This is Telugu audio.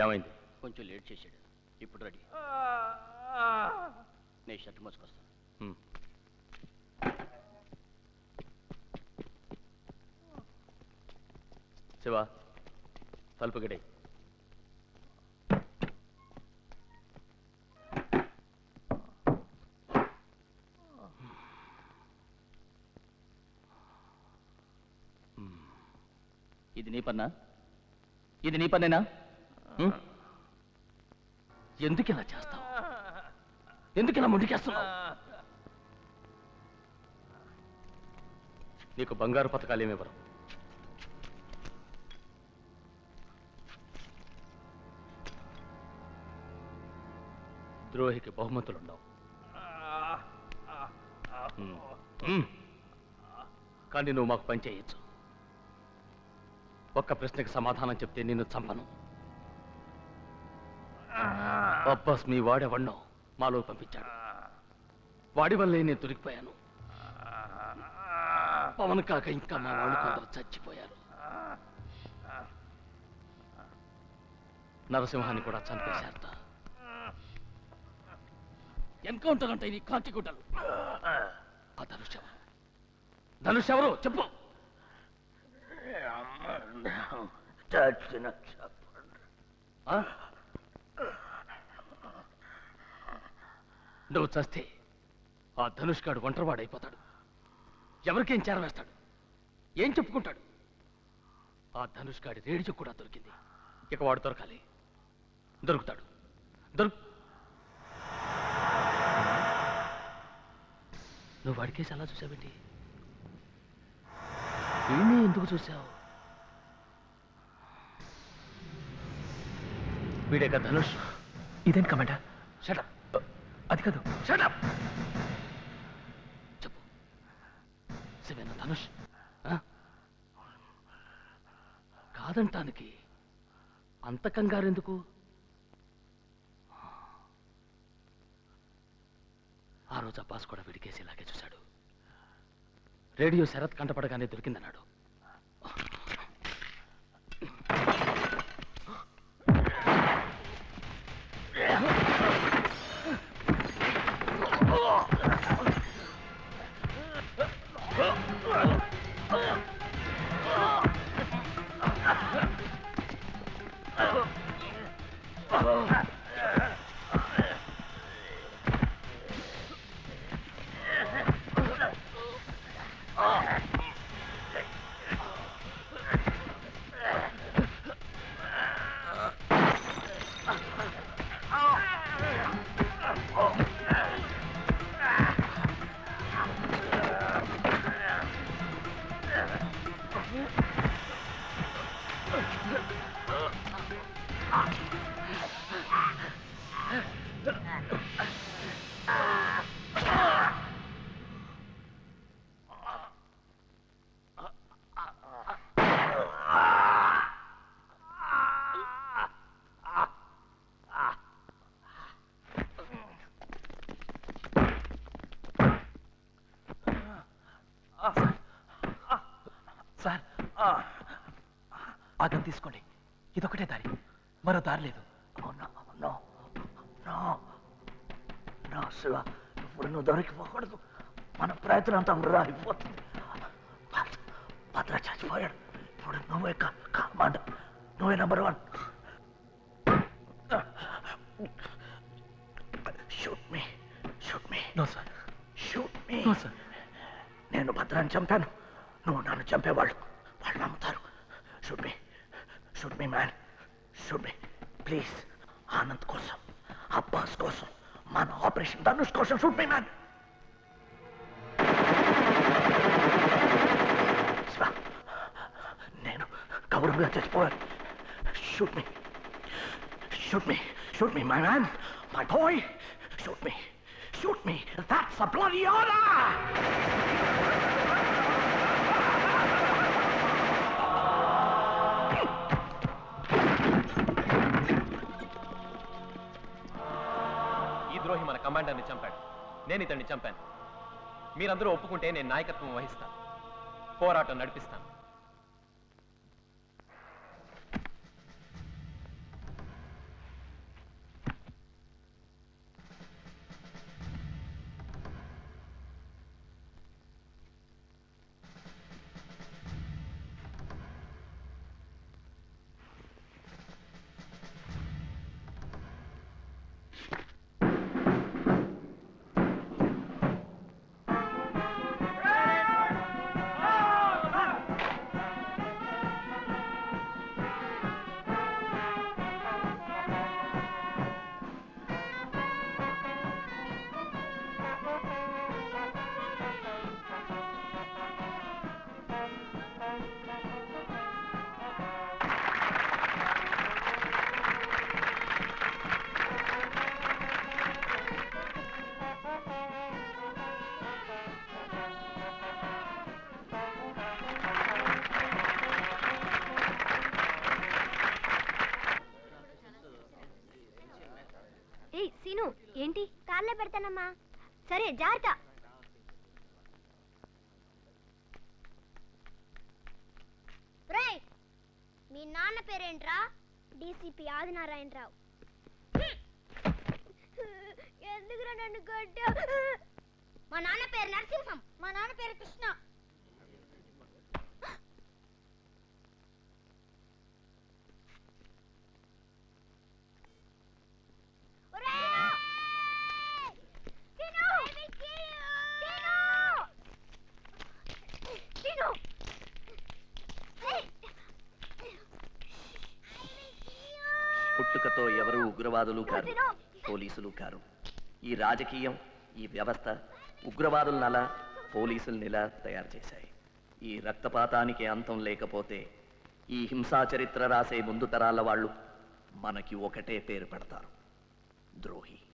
ఏమైంది కొంచెం లేట్ చేశాడు ఇప్పుడు రెడీ నేను షర్ట్ మోసుకొస్తాను హ్మ్. శివ తలుపు గడి ఇది నీ పన్నా ఇది నీ పనేనా ఉం? ఎందుకు ఇలా చేస్తావు ఎందుకు ఇలా ముందుకేస్తున్నావు నీకు బంగారు పథకాలు ఏమి ఇవ్వరు ద్రోహికి బహుమతులు ఉండవు హ్మ్. హ్మ్. కానీ నువ్వు మాకు పని చేయొచ్చు ఒక్క ప్రశ్నకి సమాధానం చెప్తే నిన్ను చంపను అబ్బాస్ మీ వాడెవన్నో మాలో పంపించాడు వాడి వల్లే నేను దొరికిపోయాను పవన్ కాక ఇంకా మా వాళ్ళు కొందరు చచ్చిపోయారు నరసింహాన్ని కూడా చంపేశారట ఎన్కౌంటర్ అంటే ఇది కాంతిగుడ్డలు ఆ ధనుష్ ఎవరు ధనుష్ ఎవరు చెప్పు చచ్చిన చెప్పండి ఆ? నువ్వు చస్తే ఆ ధనుష్ గాడు ఒంటరివాడైపోతాడు ఎవరికేం చేరవేస్తాడు ఏం చెప్పుకుంటాడు ఆ ధనుష్ గాడి రేడిచు కూడా దొరికింది ఇక వాడు దొరకాలి దొరుకుతాడు దొరుకు నువ్వు వాడికేసి అలా చూసావేంటి వీణ్ణి ఎందుకు చూసావు వీడేక ధనుష్ ఇదేంటి కమాండర్ షటప్ అది కాదు షటప్ చెప్పు శివేన ధనుష్ ఆ? కాదంటానికి అంత కంగారెందుకు ఆ రోజు అబ్బాస్ కూడా విడికేసి ఇలాగే చూశాడు రేడియో శరత్ కంటపడగానే దొరికిందన్నాడు సార్ ఆ గన్ తీసుకోండి ఇదొకటే దారి మరో దారి లేదు no no no no Shiva ఇప్పుడు నువ్వు దొరికిపోకూడదు మన ప్రయత్నం అంతా వృధా అయిపోతుంది భద్ర- భద్ర చచ్చిపోయాడు ఇప్పుడు నువ్వే కమాండ్ నువ్వే number one shoot me shoot me no sir shoot me no sir నేను భద్రాన్ని చంపాను నువ్వు నన్ను చంపేవాళ్ళు వాళ్ళు నమ్ముతారు shoot me shoot me man shoot me please Anand కోసం అబ్బాస్ కోసం మన ఆపరేషన్ ధనుష్ కోసం షూట్ మీ మ్యాన్ నేను గౌరవంగా చచ్చిపోయాను shoot me shoot me shoot me my man my boy shoot me shoot me that's a bloody order ఈ ద్రోహి మన కమాండర్ని చంపాడు నేను ఇతన్ని చంపాను మీరందరూ ఒప్పుకుంటే నేను నాయకత్వం వహిస్తాను పోరాటం నడిపిస్తాను ఏంటి కార్లో పెడతానమ్మా సరే జాగ్రత్త రేయ్ మీ నాన్న పేరేంట్రా డీసీపీ ఆదినారాయణరావు ఎందుకురా నన్ను కొట్టా మా నాన్న పేరు నరసింహం మా నాన్న పేరు కృష్ణ ఒరేయ్! తిను! తిను! తిను! ఏయ్! పుట్టుకతో ఎవరు ఉగ్రవాదులు కారు పోలీసులు కారు ఈ రాజకీయం ఈ వ్యవస్థ ఉగ్రవాదులనలా పోలీసులనిలా తయారు చేశాయి ఈ రక్తపాతానికి అంతం లేకపోతే ఈ హింసా చరిత్ర రాసే ముందు తరాల వాళ్ళు మనకి ఒకటే పేరు పెడతారు ద్రోహి